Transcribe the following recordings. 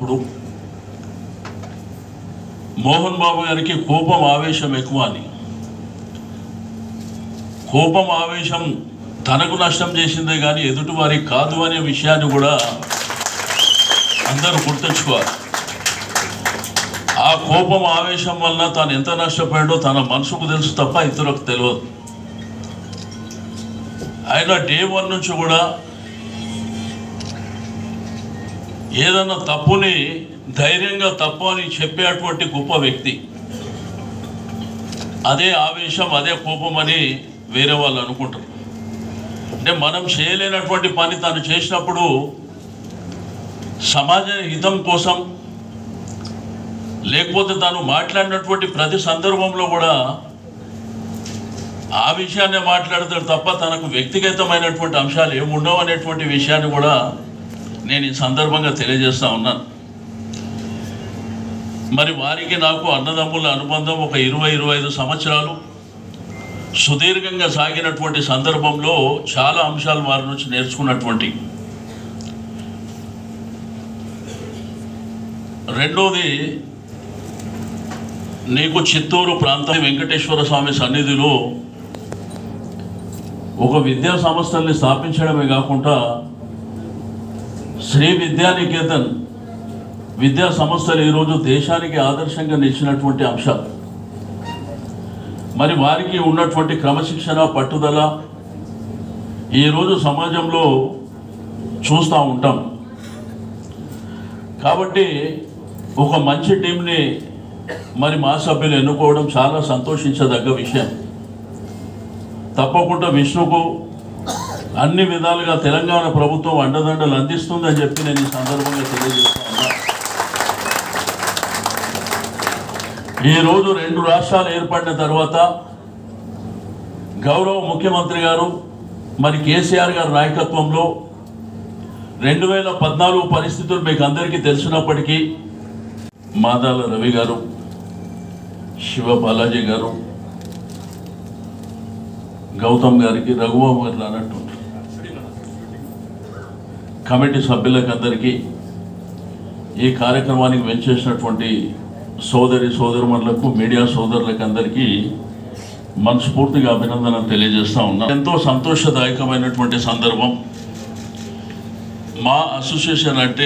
అప్పుడు మోహన్ బాబు గారికి కోపం ఆవేశం ఎక్కువ అని కోపం ఆవేశం తనకు నష్టం చేసిందే కానీ ఎదుటి వారికి కాదు అనే విషయాన్ని కూడా అందరూ గుర్తుంచుకోవాలి ఆ కోపం ఆవేశం వలన తాను ఎంత నష్టపోయాడో తన మనసుకు తెలుసు తప్ప ఇతరులకు తెలియదు ఆయన డే వన్ నుంచి కూడా ఏదన్నా తప్పుని ధైర్యంగా తప్పు అని చెప్పేటువంటి గొప్ప వ్యక్తి అదే ఆవేశం అదే కోపం అని వేరే వాళ్ళు అనుకుంటారు అంటే మనం చేయలేనటువంటి పని తను చేసినప్పుడు సమాజ హితం కోసం లేకపోతే తాను మాట్లాడినటువంటి ప్రతి సందర్భంలో కూడా ఆ విషయాన్నే మాట్లాడతాడు తప్ప తనకు వ్యక్తిగతమైనటువంటి అంశాలు ఏముండవు అనేటువంటి విషయాన్ని కూడా నేను ఈ సందర్భంగా తెలియజేస్తా ఉన్నాను మరి వారికి నాకు అన్నదమ్ముల అనుబంధం ఒక ఇరవై ఇరవై ఐదు సంవత్సరాలు సుదీర్ఘంగా సాగినటువంటి సందర్భంలో చాలా అంశాలు వారి నుంచి నేర్చుకున్నటువంటి రెండోది నీకు చిత్తూరు ప్రాంతం వెంకటేశ్వర స్వామి సన్నిధిలో ఒక విద్యా సంస్థల్ని స్థాపించడమే కాకుండా శ్రీ విద్యానికేతన్ విద్యా సంస్థలు ఈరోజు దేశానికి ఆదర్శంగా నిలిచినటువంటి అంశం మరి వారికి ఉన్నటువంటి క్రమశిక్షణ పట్టుదల ఈరోజు సమాజంలో చూస్తూ ఉంటాం కాబట్టి ఒక మంచి టీంని మరి మా సభ్యులు ఎన్నుకోవడం చాలా సంతోషించదగ్గ విషయం తప్పకుండా విష్ణుకు అన్ని విధాలుగా తెలంగాణ ప్రభుత్వం అండదండలు అందిస్తుందని చెప్పి నేను ఈ సందర్భంగా తెలియజేస్తా ఉన్నా ఈరోజు రెండు రాష్ట్రాలు ఏర్పడిన తర్వాత గౌరవ ముఖ్యమంత్రి గారు మరి కేసీఆర్ గారి నాయకత్వంలో రెండు వేల పద్నాలుగు పరిస్థితులు మీకు అందరికీ తెలిసినప్పటికీ మాదాల రవి గారు శివ బాలాజీ గారు గౌతమ్ గారికి రఘుబాబు గారు అన్నట్టు కమిటీ సభ్యులకు అందరికీ ఈ కార్యక్రమానికి వెంచేసినటువంటి సోదరి సోదరుమణులకు మీడియా సోదరులకు అందరికీ మనస్ఫూర్తిగా అభినందనలు తెలియజేస్తా ఉన్నా ఎంతో సంతోషదాయకమైనటువంటి సందర్భం మా అసోసియేషన్ అంటే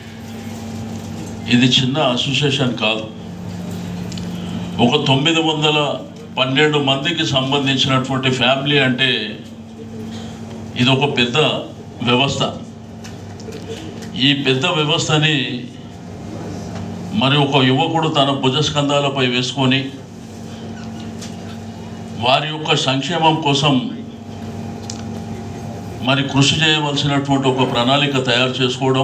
ఇది చిన్న అసోసియేషన్ కాదు ఒక తొమ్మిది వందల పన్నెండు మందికి సంబంధించినటువంటి ఫ్యామిలీ అంటే ఇది ఒక పెద్ద వ్యవస్థ ఈ పెద్ద వ్యవస్థని మరి ఒక యువకుడు తన భుజస్కంధాలపై వేసుకొని వారి యొక్క సంక్షేమం కోసం మరి కృషి చేయవలసినటువంటి ఒక ప్రణాళిక తయారు చేసుకోవడం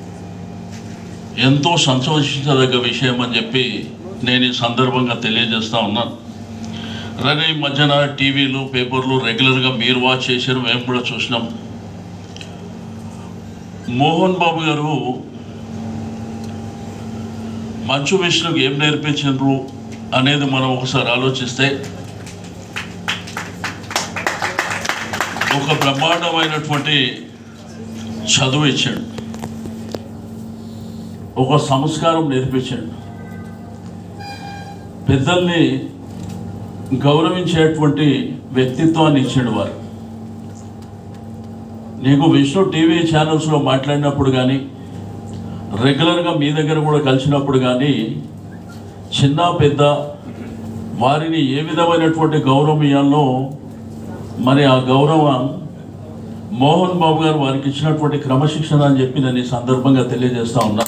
ఎంతో సంతోషించదగ్గ విషయం అని చెప్పి నేను ఈ సందర్భంగా తెలియజేస్తా ఉన్నాను అలాగే ఈ మధ్యన టీవీలు పేపర్లు రెగ్యులర్గా మీరు వాచ్ చేశారు మేము కూడా చూసినాం మోహన్ బాబు గారు మంచు విష్ణుకి ఏం నేర్పించారు అనేది మనం ఒకసారి ఆలోచిస్తే ఒక బ్రహ్మాండమైనటువంటి చదువు ఇచ్చాడు ఒక సంస్కారం నేర్పించాడు పెద్దల్ని గౌరవించేటువంటి వ్యక్తిత్వాన్ని ఇచ్చాడు వారు నీకు విష్ణు టీవీ ఛానల్స్లో మాట్లాడినప్పుడు కానీ రెగ్యులర్గా మీ దగ్గర కూడా కలిసినప్పుడు కానీ చిన్న పెద్ద వారిని ఏ విధమైనటువంటి గౌరవం ఇవ్వాలో మరి ఆ గౌరవం మోహన్ బాబు గారు వారికి ఇచ్చినటువంటి క్రమశిక్షణ అని చెప్పి నేను ఈ సందర్భంగా తెలియజేస్తా ఉన్నా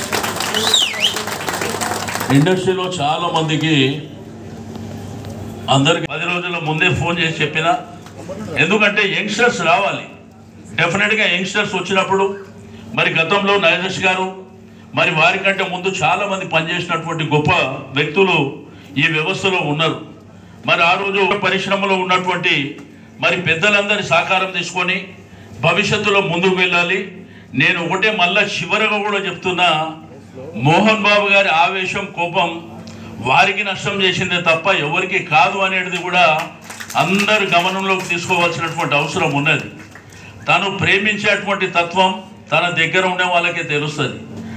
ఇండస్ట్రీలో చాలా మందికి అందరికి పది రోజుల ముందే ఫోన్ చేసి చెప్పిన ఎందుకంటే యంగ్స్టర్స్ రావాలి డెఫినెట్గా యంగ్స్టర్స్ వచ్చినప్పుడు మరి గతంలో నరేష్ గారు మరి వారికంటే ముందు చాలా మంది పనిచేసినటువంటి గొప్ప వ్యక్తులు ఈ వ్యవస్థలో ఉన్నారు మరి ఆ రోజు పరిశ్రమలో ఉన్నటువంటి మరి పెద్దలందరి సహకారం తీసుకొని భవిష్యత్తులో ముందుకు వెళ్ళాలి నేను ఒకటే మళ్ళా చివరగా కూడా చెప్తున్నా మోహన్ బాబు గారి ఆవేశం కోపం వారికి నష్టం చేసిందే తప్ప ఎవరికి కాదు అనేది కూడా అందరు గమనంలోకి తీసుకోవాల్సినటువంటి అవసరం ఉన్నది తను ప్రేమించేటువంటి తత్వం తన దగ్గర ఉండే వాళ్ళకే తెలుస్తుంది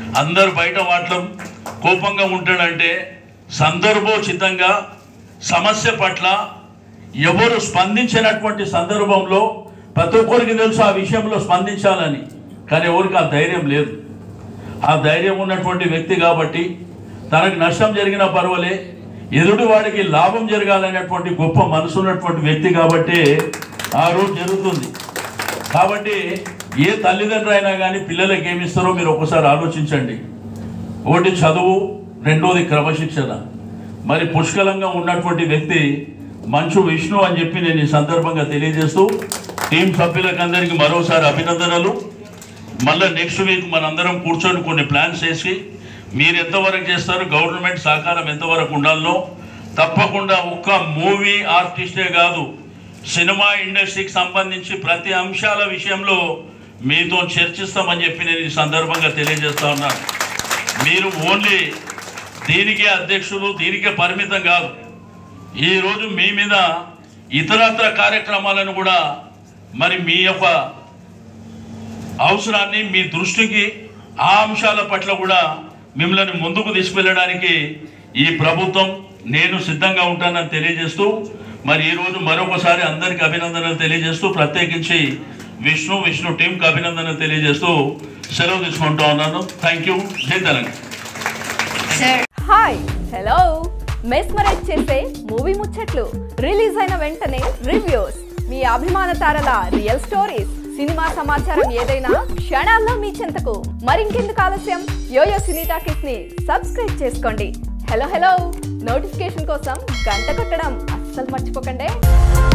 అందరు బయట మాటలం కోపంగా ఉంటాడంటే సందర్భోచితంగా సమస్య పట్ల ఎవరు స్పందించినటువంటి సందర్భంలో ప్రతి ఒక్కరికి తెలుసు ఆ విషయంలో స్పందించాలని కానీ ఎవరికి ఆ ధైర్యం లేదు ఆ ధైర్యం ఉన్నటువంటి వ్యక్తి కాబట్టి తనకు నష్టం జరిగినా పర్వాలే ఎదుటి వాడికి లాభం జరగాలనేటువంటి గొప్ప మనసు ఉన్నటువంటి వ్యక్తి కాబట్టి ఆ రోజు జరుగుతుంది కాబట్టి ఏ తల్లిదండ్రులు అయినా కానీ పిల్లలకి ఏమి ఇస్తారో మీరు ఒకసారి ఆలోచించండి ఒకటి చదువు రెండోది క్రమశిక్షణ మరి పుష్కలంగా ఉన్నటువంటి వ్యక్తి మంచు విష్ణు అని చెప్పి నేను ఈ సందర్భంగా తెలియజేస్తూ టీం సభ్యులకు అందరికీ మరోసారి అభినందనలు మళ్ళీ నెక్స్ట్ వీక్ మనందరం కూర్చొని కొన్ని ప్లాన్స్ వేసి మీరు ఎంతవరకు చేస్తారు గవర్నమెంట్ సహకారం ఎంతవరకు ఉండాలో తప్పకుండా ఒక్క మూవీ ఆర్టిస్టే కాదు సినిమా ఇండస్ట్రీకి సంబంధించి ప్రతి అంశాల విషయంలో మీతో చర్చిస్తామని చెప్పి నేను ఈ సందర్భంగా తెలియజేస్తా ఉన్నాను మీరు ఓన్లీ దీనికే అధ్యక్షులు దీనికే పరిమితం కాదు ఈరోజు మీ మీద ఇతరత్ర కార్యక్రమాలను కూడా మరి మీ యొక్క అవసరాన్ని మీ దృష్టికి ఆ అంశాల పట్ల కూడా మిమ్మల్ని ముందుకు తీసుకెళ్ళడానికి ఈ ప్రభుత్వం నేను సిద్ధంగా ఉంటానని తెలియజేస్తూ మరి ఈరోజు మరొకసారి అందరికీ అభినందనలు తెలియజేస్తూ ప్రత్యేకించి విష్ణు విష్ణు టీంకి అభినందనలు తెలియజేస్తూ సెలవు తీసుకుంటా ఉన్నాను థ్యాంక్ యూ జై తెలంగాణ హాయ్ హలో మెస్మరైజ్ చేసే మూవీ ముచ్చట్లు రిలీజ్ అయిన వెంటనే రివ్యూస్ మీ అభిమాన తారల రియల్ స్టోరీస్ సినిమా సమాచారం ఏదైనా క్షణాల్లో మీ చెంతకు మరింకెందుకు ఆలస్యం యోయో సినీ టాకీస్ ని సబ్స్క్రైబ్ చేసుకోండి హలో హలో నోటిఫికేషన్ కోసం గంట కొట్టడం అస్సలు మర్చిపోకండి